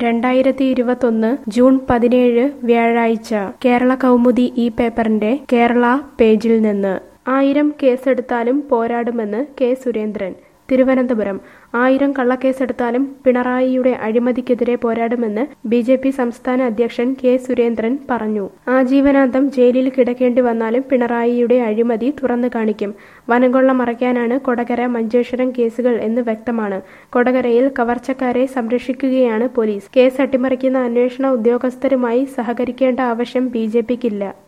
രണ്ടായിരത്തി ഇരുപത്തൊന്ന് ജൂൺ പതിനേഴ് വ്യാഴാഴ്ച കേരള കൗമുദി ഈ പേപ്പറിന്റെ കേരള പേജിൽ നിന്ന് ആയിരം കേസെടുത്താലും പോരാടുമെന്ന് കെ സുരേന്ദ്രൻ തിരുവനന്തപുരം ആയിരം കള്ളക്കേസെടുത്താലും പിണറായിയുടെ അഴിമതിക്കെതിരെ പോരാടുമെന്ന് ബി ജെ പി സംസ്ഥാന അധ്യക്ഷൻ കെ സുരേന്ദ്രൻ പറഞ്ഞു ആജീവനാന്തം ജയിലിൽ കിടക്കേണ്ടി വന്നാലും പിണറായിയുടെ അഴിമതി തുറന്നു കാണിക്കും വനംകൊള്ള മറയ്ക്കാനാണ് കൊടകര മഞ്ചേശ്വരം കേസുകൾ എന്ന് വ്യക്തമാണ് കൊടകരയിൽ കവർച്ചക്കാരെ സംരക്ഷിക്കുകയാണ് പോലീസ് കേസ് അട്ടിമറിക്കുന്ന അന്വേഷണ ഉദ്യോഗസ്ഥരുമായി സഹകരിക്കേണ്ട ആവശ്യം ബി ജെ പിക്കില്ല